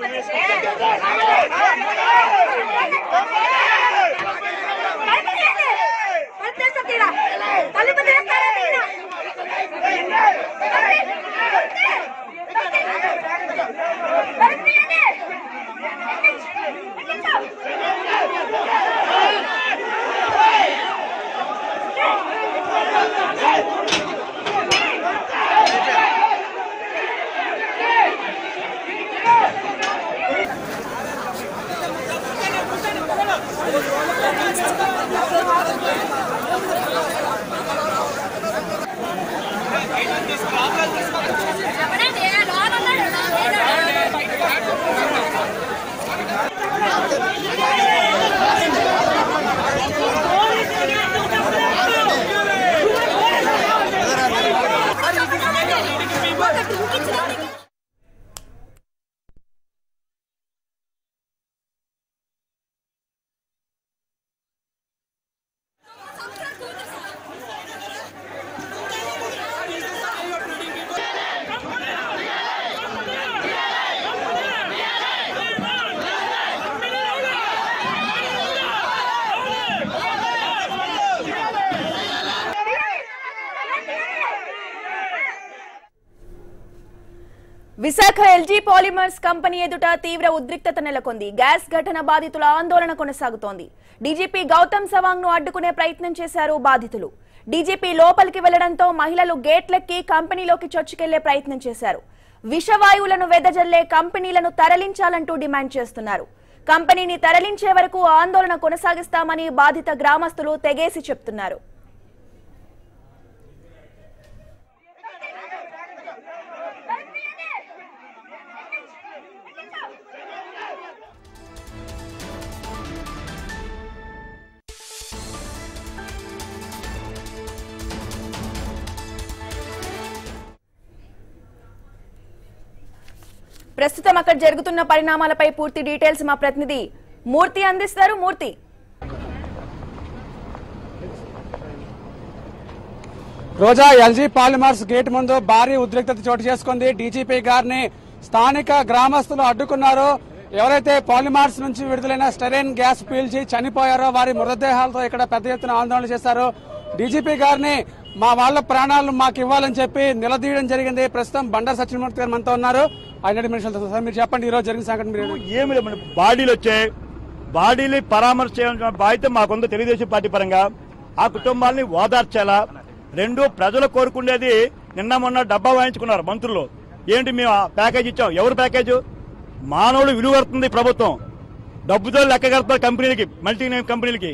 Visakha LG polymers company ఎదుట తీవ్ర ఉద్రిక్తత నెలకొంది గ్యాస్ ఘటన బాధితుల ఆందోళన కొనసాగుతోంది డీజీపీ గౌతమ్ సవాంగ్ ను అడ్డుకునే ప్రయత్నం చేశారు బాధితులు డీజీపీ లోపలికి వెళ్లడంతో మహిళలు గేట్లెక్కి కంపెనీలోకి చొచ్చుకెళ్లే ప్రయత్నం చేశారు విషవాయువులను వెదజల్లే కంపెనీలను తరలించాలంటూ డిమాండ్ చేస్తున్నారు కంపెనీని తరలించే వరకు ఆందోళన కొనసాగిస్తామని బాధిత గ్రామస్తులు తెగేసి చెప్తున్నారు ప్రస్తుతం అక్కడ జరుగుతున్న పరిణామాలపై పూర్తి డీటెయిల్స్ మా ప్రతినిధి మూర్తి అందిస్తారు Murthy Roja LG polymers gate ముందు భారీ ఉద్రిక్తత చోటు చేసుకుంది డీజీపీ గారిని స్థానిక గ్రామస్తులు అడ్డుకున్నారు ఎవరైతే పాలిమార్స్ నుంచి విడుదలైన స్టెరైన్ గ్యాస్ పీల్చి చనిపోయారో వారి మృతదేహాలతో ఇక్కడ పెద్ద ఎత్తున ఆందోళన చేశారు డీజీపీ గారిని మా వాళ్ళ ప్రాణాలను మాకు ఇవ్వాలని చెప్పి నిలదీయడం జరిగింది ప్రస్తుతం బండారు సత్యమూర్తి గారు మనతో ఉన్నారు ఆయన నిమిషాలు సార్ మీరు చెప్పండి ఈ రోజు జరిగిన సంఘటన మీరు ఏమి లేదు మన బాడీలు వచ్చాయి బాడీని పరామర్శ చేయాల్సిన బాధ్యత మాకుంది తెలుగుదేశం పార్టీ పరంగా ఆ కుటుంబాలని ఓదార్చాలా రెండు ప్రజలు కోరుకునేది నిన్న మొన్న డబ్బా వాయించుకున్నారు మంత్రులు ఏంటి మేము ఆ ప్యాకేజ్ ఇచ్చాం ఎవరు ప్యాకేజ్ మానవుడు విలువ కడుతుంది ప్రభుత్వం డబ్బుతో లెక్క కడతారు కంపెనీలకి మల్టీ కంపెనీలకి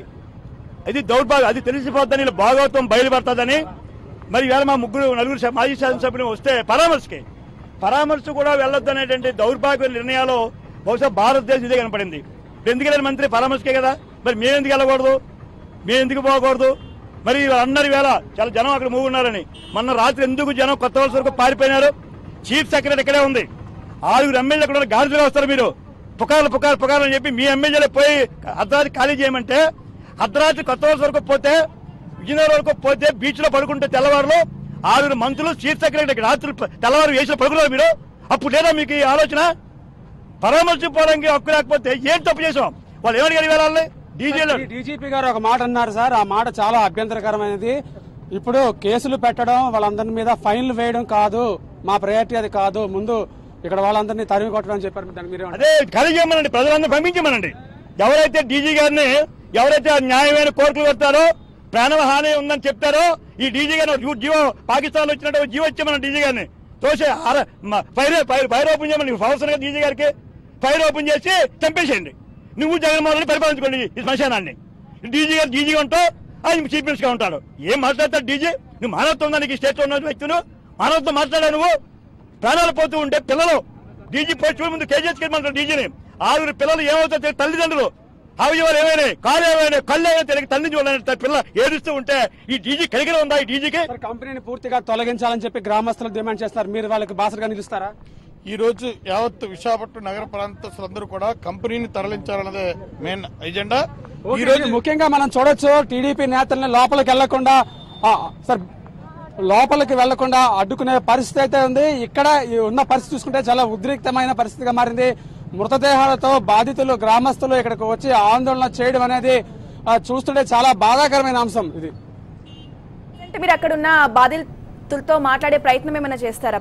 ఇది దౌర్భాగ్యం అది తెలిసిపోద్దని వీళ్ళ భాగవతం బయలుపడుతుందని మరి వేళ మా ముగ్గురు నలుగురు శా- మాజీ శాసనసభ్యులు వస్తే పరామర్శకి పరామర్శ కూడా వెళ్ళొద్దు అనేటువంటి దౌర్భాగ్య నిర్ణయాలు బహుశా భారతదేశం ఇదే కనపడింది ఇప్పుడు ఎందుకు వెళ్ళాలి మంత్రి పరామర్శకే కదా మరి మేము ఎందుకు వెళ్ళకూడదు మేము ఎందుకు పోకూడదు మరి అందరి వేళ చాలా జనం అక్కడ మూవ్ ఉన్నారని మొన్న రాత్రి ఎందుకు జనం కొత్త వలస వరకు పారిపోయినారు చీఫ్ సెక్రటరీ ఇక్కడే ఉంది ఆరుగురు ఎమ్మెల్యే కూడా గాడిదలో వస్తారు మీరు పుకార్లు పుకార్లు పుకార్లు అని చెప్పి మీ ఎమ్మెల్యేలు పోయి అర్ధరాత్రి ఖాళీ చేయమంటే అర్ధరాత్రి కొత్త వలస వరకు పోతే విజయనగరం వరకు పోతే బీచ్ లో పడుకుంటే తెల్లవారులో ఆరుగురు మంత్రులు చీఫ్ సెక్రటరీ రాత్రి తెల్లవారు వేసిన పడుకున్నారు మీరు అప్పుడు లేదా మీకు ఈ ఆలోచన పరామర్శించుకోవడానికి హక్కు లేకపోతే ఏం తప్పు చేసాం వాళ్ళు ఏమడిగారు వెళ్ళాలి డీజేలు డీజీపీ గారు ఒక మాట అన్నారు సార్ ఆ మాట చాలా అభ్యంతరకరమైనది ఇప్పుడు కేసులు పెట్టడం వాళ్ళందరి మీద ఫైన్లు వేయడం కాదు మా ప్రయారిటీ అది కాదు ముందు ఇక్కడ వాళ్ళందరినీ తరిమి కొట్టడం అని చెప్పారు దాన్ని మీరు అదే ఖాళీ చేయమనండి ప్రజలందరూ పంపించమనండి ఎవరైతే డీజీ గారిని ఎవరైతే ఆ న్యాయమైన కోర్టులు పెడతారో ప్రాణహాని ఉందని చెప్తారో ఈ డీజీ గారిని జీవో పాకిస్తాన్ లో వచ్చినట్టు జీవో ఇచ్చామన్న డీజీ గారిని తోసే ఆర- మ- ఫైర్ ఫైర్ ఫైర్ ఓపెన్ చేయమని నీకు అవసరం కదా డీజీ గారికి ఫైర్ ఓపెన్ చేసి చంపేసేయండి నువ్వు జగన్మోహన్ రెడ్డి పరిపాలించుకోండి ఈ శ్మశానాన్ని డీజీ గారు డీజీ ఉంటావు ఆయన చీఫ్ మినిస్టర్ గా ఉంటాడు ఏం మాట్లాడతాడు డీజీ నువ్వు మానవత్వం ఉందా నీకు స్టేట్ లో ఉన్న వ్యక్తులు మానవత్వం మాట్లాడా నువ్వు ప్రాణాలు పోతూ ఉంటే పిల్లలు డీజీ పోస్ట్ ముందు కేజీఎస్ కెళ్ళమంటారు డీజీని ఆరుగురు పిల్లలు ఏమవుతారు తెలియదు, తల్లిదండ్రులు అవయవాలు ఏమైనాయి కాళ్ళు ఏమైనాయి కళ్ళు ఏమైనా తెలియక తల్లి చూడాలని పిల్ల ఏడుస్తూ ఉంటే ఈ డీజీ కలిగిన ఉందా ఈ డీజీకి సార్ కంపెనీని పూర్తిగా తొలగించాలని చెప్పి గ్రామస్తులు డిమాండ్ చేస్తారు మీరు వాళ్ళకి బాసరగా నిలుస్తారా ఈ రోజు యావత్ విశాఖపట్నం నగర ప్రాంతస్తులందరూ కూడా కంపెనీని తరలించాలన్నదే మెయిన్ ఎజెండా ఈ రోజు ముఖ్యంగా మనం చూడొచ్చు టీడీపీ నేతల్ని లోపలికి వెళ్లకుండా ఆ, సార్ లోపలికి వెళ్లకుండా అడ్డుకునే పరిస్థితి అయితే ఉంది ఇక్కడ ఈ ఉన్న పరిస్థితి చూసుకుంటే చాలా ఉద్రిక్తమైన పరిస్థితిగా మారింది మృతదేహాలతో బాధితులు గ్రామస్తులు ఇక్కడికి వచ్చి ఆందోళన చేయడం అనేది ఆ, చూస్తుంటే చాలా బాధాకరమైన అంశం ఇది అంటే మీరు అక్కడ ఉన్న బాధితులతో మాట్లాడే ప్రయత్నం ఏమైనా చేస్తారా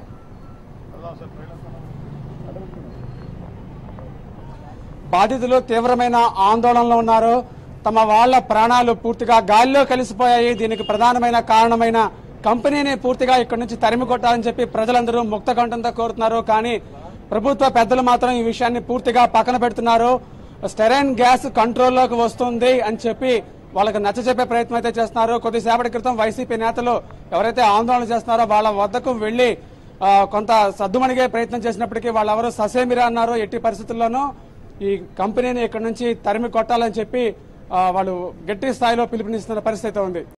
బాధితులు తీవ్రమైన ఆందోళనలో ఉన్నారు తమ వాళ్ళ ప్రాణాలు పూర్తిగా గాలిలో కలిసిపోయాయి దీనికి ప్రధానమైన కారణమైన కంపెనీని పూర్తిగా ఇక్కడి నుంచి తరిమి కొట్టాలని చెప్పి ప్రజలందరూ ముక్త కంఠంతో కోరుతున్నారు కానీ ప్రభుత్వ పెద్దలు మాత్రం ఈ విషయాన్ని పూర్తిగా పక్కన పెడుతున్నారు స్టెరైన్ గ్యాస్ కంట్రోల్లోకి వస్తుంది అని చెప్పి వాళ్ళకి నచ్చ చెప్పే ప్రయత్నం అయితే చేస్తున్నారు కొద్దిసేపటి క్రితం వైసీపీ నేతలు ఎవరైతే ఆందోళన చేస్తున్నారో వాళ్ళ వద్దకు వెళ్లి ఆ, కొంత సద్దుమణిగే ప్రయత్నం చేసినప్పటికీ వాళ్ళెవరూ ససేమిరా అన్నారు ఎట్టి పరిస్థితుల్లోనూ ఈ కంపెనీని ఇక్కడ నుంచి తరిమి కొట్టాలని చెప్పి ఆ, వాళ్ళు గట్టి స్థాయిలో పిలుపునిస్తున్న పరిస్థితి ఉంది